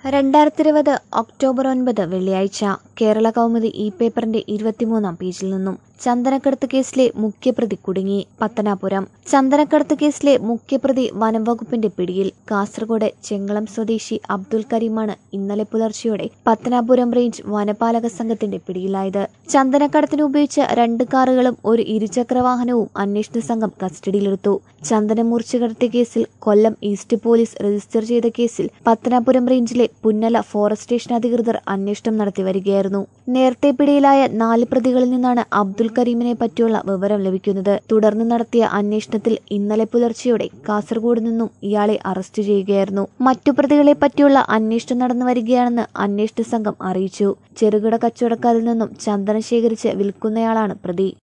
രണ്ടായിരത്തി ഇരുപത് ഒക്ടോബർ ഒൻപത് വെള്ളിയാഴ്ച കേരള കൗമുദി ഇ പേപ്പറിന്റെ ഇരുപത്തിമൂന്നാം പേജിൽ നിന്നും ചന്ദനക്കടത്ത് കേസിലെ മുഖ്യപ്രതി കുടുങ്ങി പത്തനാപുരം ചന്ദനക്കടത്ത് കേസിലെ മുഖ്യപ്രതി വനം വകുപ്പിന്റെ പിടിയിൽ കാസർഗോഡ് ചെങ്ങളം സ്വദേശി അബ്ദുൽ കരീമാണ് ഇന്നലെ പുലർച്ചെയോടെ പത്തനാപുരം റേഞ്ച് വനപാലക സംഘത്തിന്റെ പിടിയിലായത് ചന്ദനക്കടത്തിന് ഉപയോഗിച്ച രണ്ട് കാറുകളും ഒരു ഇരുചക്ര വാഹനവും അന്വേഷണ സംഘം കസ്റ്റഡിയിലെടുത്തു ചന്ദനം മുറിച്ചു കടത്തിയ കേസിൽ കൊല്ലം ഈസ്റ്റ് പോലീസ് രജിസ്റ്റർ ചെയ്ത കേസിൽ പത്തനാപുരം റേഞ്ചിലെ പുന്നല ഫോറസ്റ്റ് സ്റ്റേഷൻ അധികൃതർ അന്വേഷണം നടത്തി വരികയായിരുന്നു നേരത്തെ പിടിയിലായ നാല് പ്രതികളിൽ നിന്നാണ് അബ്ദുൽ കരീമിനെ പറ്റിയുള്ള വിവരം ലഭിക്കുന്നത് തുടർന്ന് നടത്തിയ അന്വേഷണത്തിൽ ഇന്നലെ പുലർച്ചെയോടെ കാസർഗോഡ് നിന്നും ഇയാളെ അറസ്റ്റ് ചെയ്യുകയായിരുന്നു മറ്റു പ്രതികളെ പറ്റിയുള്ള അന്വേഷണം നടന്നു വരികയാണെന്ന് അന്വേഷണ സംഘം അറിയിച്ചു ചെറുകിട കച്ചവടക്കാരിൽ നിന്നും ചന്ദനം ശേഖരിച്ച് വിൽക്കുന്നയാളാണ് പ്രതി